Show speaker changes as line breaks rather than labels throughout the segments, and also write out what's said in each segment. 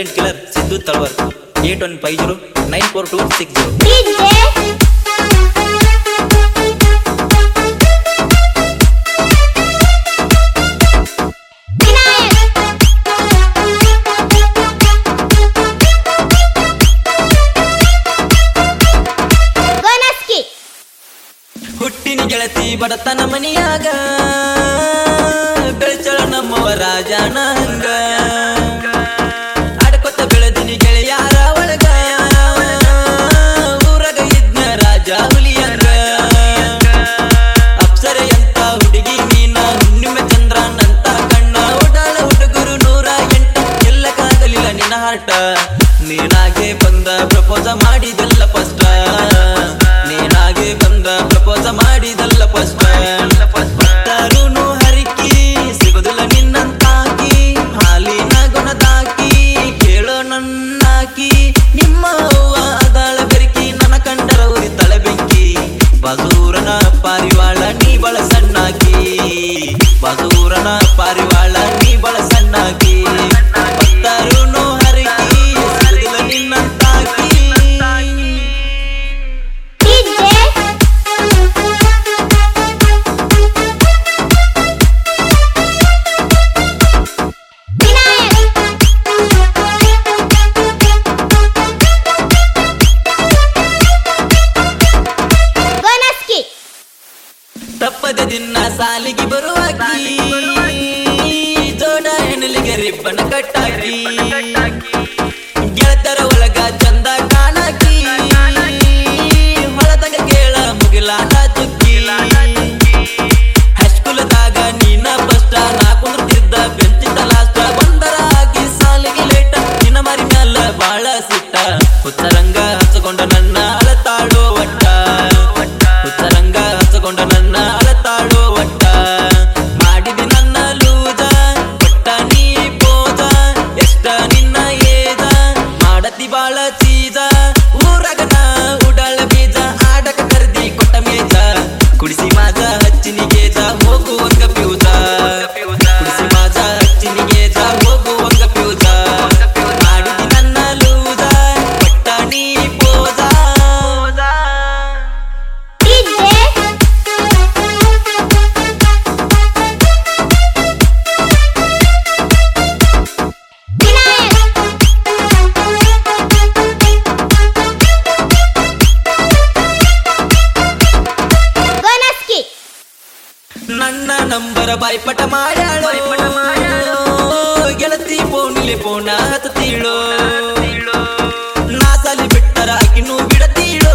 silent killer Siddu Talawar eight one five zero nine four two six zero
DJ Vinayak Gonaski
ಹುಟ್ಟಿನ ಗೆಳತಿ ಬಡತನ ಮನಿಯಾಗ ಬೆಳಚಳ ನಮ್ಮವ ರಾಜನ ಹಂಗ ಅಡ್ಕೊತ ಬೆಳೆದಿನಿ ಗೆಳೆಯಾರ ಒಳಗ ಊರಾಗ ಇದ್ನ ರಾಜ ಹುಲಿಯಂಗ ಅಪ್ಸರೆ ಅಂತ ಹುಡುಗಿ ನೀನ ಹುಣ್ಣಿಮೆ ಚಂದ್ರನಂತ ಕಣ್ಣ ಓಡಾಳ ಹುಡುಗರು ನೂರ ಎಂಟ ಎಲ್ಲಕ್ಕಾಗಲಿಲ್ಲ ನಿನ್ನ ಹಾಟ ನೀನಾಗೆ ಬಂದ ಪ್ರಪೋಸ ಮಾಡಿದೆಲ್ಲ ಫಸ್ಟ್ ನೀನಾಗೆ ಬಂದ ಪ್ರಪೋಸ ಮಾಡಿದೆಲ್ಲ ಫಸ್ಟ್ ತರುನು ಹರಿಕಿ ಸಿಗುದಿಲ್ಲ ನಿನ್ನಂತಾಕಿ ಹಾಲಿನ ಗುಣದಾಕಿ ಕೇಳೋ ನನ್ನಾಕಿ ನಿಮ್ಮ ಅವ್ವ ಅದಾಳ ಬೆರಕಿ ನನ್ನ ಕಂಡರ ಉರಿತಳ ಬೆಂಕಿ ಬಸೂರನ ಪಾರಿವಾಳ ನೀ ಬಳ ಸಣ್ಣಾಕಿ ಬಸೂರನ ಪಾರಿವಾಳ ನೀ ಬಳ ಸಣ್ಣಾಕಿ ತರುನು ಹರಿಕಿ ಸಿಗುದಿಲ್ಲ ನಿನ್ನಂತಾಕಿ
DJ ವಿನಾಯಕ್ ಗೋನಸ್ಕಿ
ತಪ್ಪದ ದಿನ ಸಾಲಿಗೆ ಬರುವಾಗಿ ಜೋಡ ಹೆಣಲಿಗೆ ರಿಬ್ಬನ ಕಟ್ಟಾಕಿ ಗೆಳತರ ಒಳಗ ಚಂದ ಕಾಣಾಕಿ ಹೊಳದಾಗ ಕೇಳ ಮುಗಿಲಾಟ ಚುಕ್ಕಿ ಹೈಸ್ಕೂಲದಾಗ ನೀನ ಫಸ್ಟ್ ನಾ ಕುಂದ್ರತಿದ್ದ ಬೆಂಚಿದ್ದ ಲಾಸ್ಟ್ ಬಂದರ ಆಗಿ ಸಾಲಿಗೆ ಲೇಟ ನಿನ್ನ ಮರಿ ಮ್ಯಾಲ ಬಾಳ ಸಿಟ್ಟ ಹುಚ್ಚರಂಗ ಹಚ್ಚಕೊಂಡ ನನ್ನ ಅಳತಾಡೋ ಒಟ್ಟ ಹುಚ್ಚರಂಗ ಹಚ್ಚಕೊಂಡ ನನ್ನ ಅಳತಾಡೋ ಒಟ್ಟ ಮಾಡಿದಿ ನನ್ನ ಲೂಜ ಕೊಟ್ಟ ನೀ ಪೋಜ ಎಷ್ಟ ನಿನ್ನ ಏಜ ಮಾಡತಿ ಬಾಳ ಚೀಜ ಊರಗನ ಉಡಾಳ ಬೀಜ ಆಡಕ ಕರ್ದಿ ಕೊಟ್ಟ ಮೇಜ ಕುಡಿಸಿ ಮಾಜ ಹಚ್ಚಿನಿ ಗೇಜ ಹೋಗುವಂಗ ಪ್ಯೂಜ ಕುಡಿಸಿ ಮಾಜ ಹಚ್ಚಿನಿ ಗೇಜ ಹೋಗುವಂಗ ಪ್ಯೂಜ ಮಾಡಿದಿ ನನ್ನ ಲೂಜ ಕೊಟ್ಟ ನೀ ಪೋಜ
DJ ವಿನಾಯಕ್ ಗೋನಸ್ಕಿ
ನನ್ನ ನಂಬರ ಬಾಯ್ಪಟ ಮಾಡ್ಯಾಳೋ ಗೆಳತಿ ಫೋನಿಲೆ ಫೋನ ಹತ್ತೀಳೋ ನಾ ಸಾಲಿ ಬಿಟ್ಟರ ಆಕಿನೂ ಬಿಡತೀಳೋ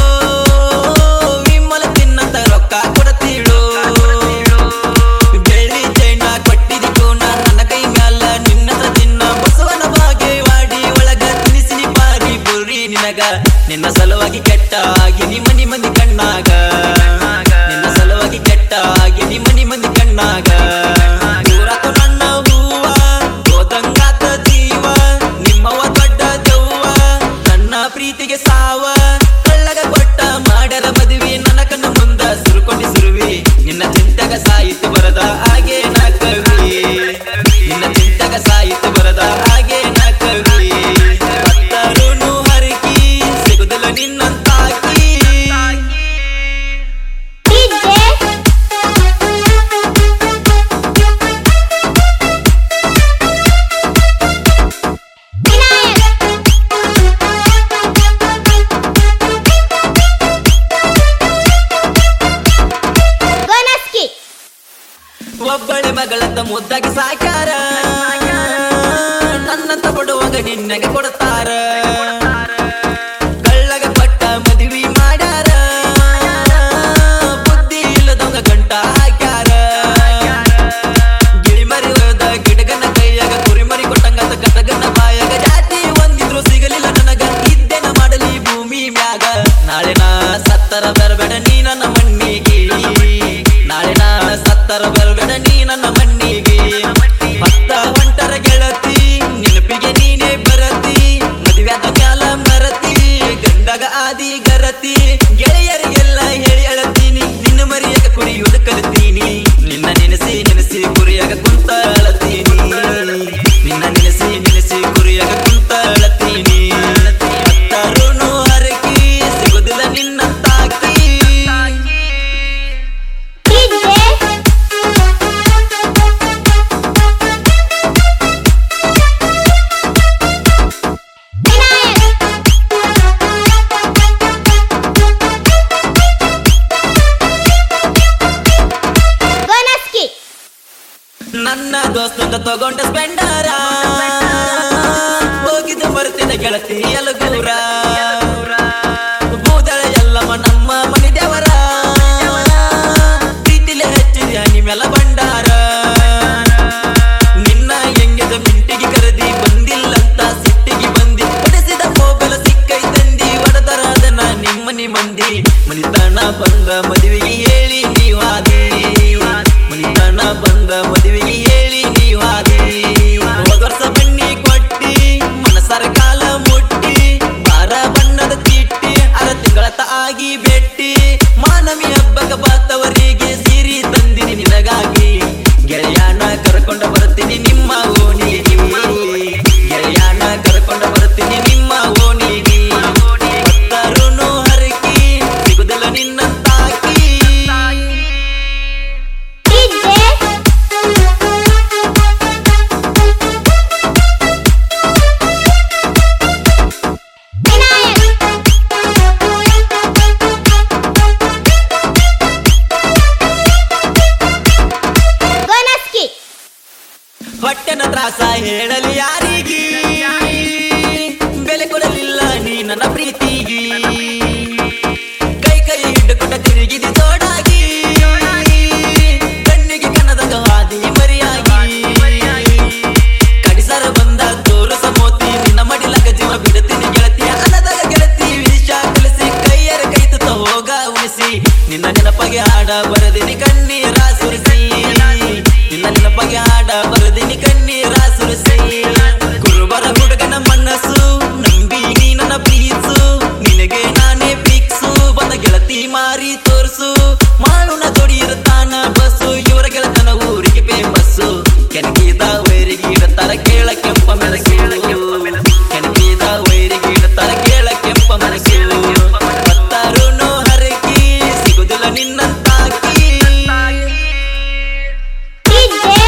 ವಿಮಲ ತಿನ್ನಂತ ರೊಕ್ಕ ಕೊಡತೀಳೋ ಬೆಳ್ಳಿ ಚೈನ ಕೊಟ್ಟಿದಿ ಕೋನ ನನ್ನ ಕೈ ಮ್ಯಾಲ ನಿನ್ನ ತಿನ್ನ ಬಸವನ ಬಾಗೇವಾಡಿ ಒಳಗ ತಿನಿಸಿನಿ ಪಾರಿ ಪುರಿ ನಿನಗ ನಿನ್ನ ಸಲುವಾಗಿ ಕೆಟ್ಟ ಆಗಿ ಮನಿ ಮಂದಿ ಕಣ್ಣಾಗ ನಿನ್ನ ಸಲುವಾಗಿ ಕೆಟ್ಟ ಆಗಿ ಮನಿ ಮಂದಿ ಕಣ್ಣಾಗ ದೂರಾತು ನನ್ನ ಹೂವ ಹೋದಂಗಾತ ಜೀವ ನಿಮ್ಮವ ದೊಡ್ಡ ದೆವ್ವ ನನ್ನ ಪ್ರೀತಿಗೆ ಸಾವ ಕಳ್ಳಗ ಕೊಟ್ಟ ಮಾಡ್ಯಾರ ಮದುವೆ ನನ್ನ ಕಣ್ಣ ಮುಂದ ಸುರುಕೊಂಡಿ ಸುರುವಿ ನಿನ್ನ ಚಿಂತೆಗ ಸಾಹಿತ್ಯ ಬರದ ಹಾಗೆ ನಾ ಕವಿ ನಿನ್ನ ಚಿಂತೆಗ ಸಾಹಿತ್ಯ ಬರದ ಹಾಗೆ ನಾ ಕವಿ ಹತ್ತರುನು ಹರಕಿ ಸಿಗುದಿಲ್ಲ ನಿನ್ನಂತಾಕಿ
DJ ವಿನಾಯಕ್ ಗೋನಸ್ಕಿ
ಒಬ್ಬಳೆ ಮಗಳಂತ ಮುದ್ದಾಗಿ ಸಾಕ್ಯಾರ ನನ್ನಂತ ಕೊಡುವಾಗ ನಿನ್ನಗೆ ಕೊಡ್ತಾರ ಕಳ್ಳಗ ಪಟ್ಟ ಮದುವೆ ಮಾಡ್ಯಾರ ಬುದ್ಧಿ ಇಲ್ಲದವಂಗ ಗಂಟ ಹಾಕ್ಯಾರ ಗಿಳಿಮರಿ ಹೋದ ಗಿಡಗನ ಕೈಯಾಗ ಕುರಿಮರಿ ಕೊಟ್ಟಂಗಾತ ಕಟಗನ ಬಾಯಾಗ ಜಾತಿ ಒಂದಿದ್ರು ಸಿಗಲಿಲ್ಲ ನನಗ ಇದ್ದೇನ ಮಾಡಲಿ ಭೂಮಿ ಮ್ಯಾಗ ನಾಳೆ ನಾ ಸತ್ತರ ಬರಬೇಡ ನೀ ನನ್ನ ಮಣ್ಣಿಗೆ ನಾಳೆ ನಾ ಸತ್ತರ ಬರಬೇಡ ನೀ ನನ್ನ ಮಣ್ಣಿಗೆ ಭಕ್ತ ಹೊಂಟರ ಗೆಳತಿ ನೆನಪಿಗೆ ನೀನೇ ಬರತಿ ಮದುವೆ ದೋಸ್ತಂದ ತಗೊಂಡ ಸ್ಪೆಂಡರ ಹೋಗಿದ್ದು ಬರ್ತಿದ್ದ ಗೆಳತಿ ಎಲಗೂರ ಬೂದಳ ಎಲ್ಲಮ್ಮ ನಮ್ಮ ಮನೆ ದೇವರ ಪ್ರೀತಿಲೆ ಹೆಚ್ಚಿದ ನಿಮ್ಮೆಲ್ಲ ಭಂಡಾರ ನಿನ್ನ ಹೆಂಗದ ಮಿಂಟಿಗೆ ಕರೆದಿ ಬಂದಿಲ್ಲಂತ ಸಿಟ್ಟಿಗೆ ಬಂದಿ ಹೊಡೆಸಿದ ಮೊಬೈಲ್ ಸಿಕ್ಕೈತಂದಿ ಹೊಡೆದರ ಅದನ್ನ ನಿಮ್ಮನಿ ಮಂದಿ ಮನಿತನ ಬಂದ ಮದುವೆಗೆ ಹೇಳಿ ನೀವಾದಿ ಮನಿತನ ಬಂದ ಮದುವೆಗೆ ಹೇಳಿ ನೀವಾದಿ ಹೋದ ವರ್ಷ ಬನ್ನಿ ಕೊಟ್ಟಿ ಮನಸರ ಕಾಲ ಮುಟ್ಟಿ ಬಾರ ಬಣ್ಣದ ಚೀಟಿ ಅರ ತಿಂಗಳತ ಆಗಿ ಬೆಟ್ಟಿ ಮಾನವಿ ಹಬ್ಬಕ ಬಾತವರಿಗೆ ಸೀರಿ ತಂದಿನಿ ನಿನಗಾಗಿ ಗೆಳೆಯಾನ ಕರ್ಕೊಂಡ ಬರ್ತೀನಿ ನಿಮ್ಮ ಓಣಿಗೆ ಗೆಳೆಯಾನ ಕರ್ಕೊಂಡ ಬರ್ತೀನಿ ನಿಮ್ಮ ಓಣಿಗೆ ಭಕ್ತರುನು ಹರಕಿ ಸಿಗುದಲ್ಲ ನಿನ್ನಂತಾಕಿ
ಡಿಜೆ ವಿನಾಯಕ್ ಗೋನಸ್ಕಿ
ಹೊಟ್ಟೆನ ತ್ರಾಸ ಹೇಳಲಿ ಯಾರಿಗಿ ಬೆಲೆ ಕೊಡಲಿಲ್ಲ ನೀ ನನ್ನ ಪ್ರೀತಿಗಿ ಕೈ ಕೈ ಹಿಡ್ಕೊಂಡ ತಿರುಗಿದಿ ತೋಡಾಗಿ ಕಣ್ಣಿಗೆ ಕನ್ನದ ಹಾದಿ ಮರಿಯಾಗಿ ಕಡಿಸರ ಬಂದ ತೋರಸ ಮೋತಿ ನಿನ್ನ ಮಡಿಲಕ ಜೀವ ಬಿಡುತ್ತೀನಿ ಗೆಳತಿಯ ಅನ್ನದಾಗ ಗೆಳತಿ ವಿಷ ಕಲಿಸಿ ಕೈಯರ ಕೈ ತುತ್ತ ಹೋಗ ಉಳಿಸಿ ನಿನ್ನ ನೆನಪಗೆ ಹಾಡ ಬರದಿನಿ ಕಣ್ಣೀರ ಸುರಿಸಿ ನಿನ್ನ ನೆನಪಗೆ ಹಾಡ ಬರದಿನಿ ಕಣ್ಣೀರ ಸುರಿಸಿ ಕುರುಬರ ಹುಡುಗನ ಮನಸ್ಸು ನಂಬಿ ನೀ ನನ್ನ ಪ್ರೀತ್ಸು ನಿನಗೆ ನಾನೇ ಫಿಕ್ಸು ಬಂದ ಗೆಳತಿ ಮಾರಿ ತೋರ್ಸು ಮಾಳುನ ಜೋಡಿ ಇರುತ್ತಾನ ಬಸ್ಸು ಇವರ ಗೆಳತನ ಊರಿಗೆ ಫೇಮಸ್ಸು ಕೆನಕಿದ ವೈರಿಗೆ ಇಡತಾರ ಕೇಳ ಕೆಂಪ ಮೆಣಸು ಕೆನಕಿದ ವೈರಿಗೆ ಇಡತಾರ ಕೇಳ ಕೆಂಪ ಮೆಣಸು ಭಕ್ತರುನು ಹರಕಿ ಸಿಗುದಿಲ್ಲ ನಿನ್ನಂತಾಕಿ
ಡಿಜೆ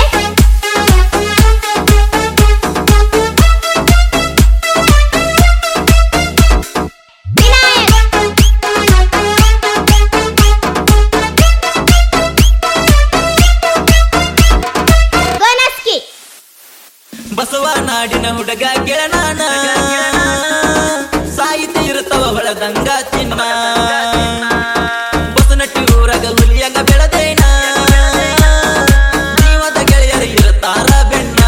ವಿನಾಯಕ್ ಗೋನಸ್ಕಿ
ಬಸವ ನಾಡಿನ ಹುಡುಗ ಗೆಳನಾನ ಸಾಹಿತ್ಯ ಇರುತ್ತವ ಹೊಳದಂಗ ಚಿನ್ನ ಬಸನಟ್ಟಿ ಊರಾಗ ಹುಲಿಯಂಗ ಬೆಳದೇನ ಜೀವದ ಗೆಳೆಯರು ಇರುತ್ತಾರ ಬೆಣ್ಣ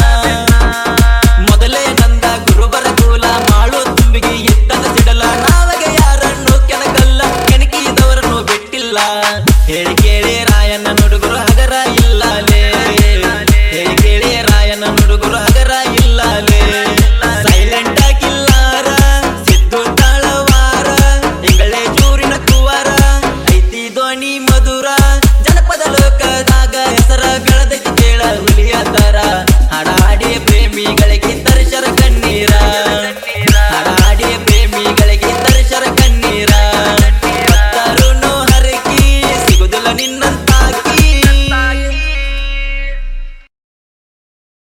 ಮೊದಲೇ ನಂದ ಗುರುಬರ ಕೂಲ ಮಾಳು ತುಂಬಿಗೆ ಇದ್ದಾಗ ಸಿಡಲ ನಾವಗೆ ಯಾರನ್ನು ಕೆನಕಲ್ಲ ಕೆಣಕಿದವರನ್ನು ಬಿಟ್ಟಿಲ್ಲ ಹೇಳಿ ಕೇಳಿ ರಾಯನ ನುಡುಗರು ಹಗರ ಇಲ್ಲಲೇ ಹೇಳಿ ಕೇಳಿ ರಾಯನ ನುಡುಗರು ಹಗರ ಇಲ್ಲಲೇ ಸೈಲೆಂಟ್ ಆಗಿಲ್ಲಾರ ಸಿದ್ದು ತಾಳವಾರ ಎಂಗಳೇ ಜೂರಿನ ಕುವಾರ ಐತಿ ಧ್ವನಿ ಮಧುರ ಜನಪದ ಲೋಕದಾಗ ಹೆಸರ ಬೆಳೆದೈತಿ ಕೇಳ ಹುಲಿಯ ತರ ಹಾಡಾಡಿ ಪ್ರೇಮಿಗಳಿಗೆ ತರಿಸರ ಕಣ್ಣೀರ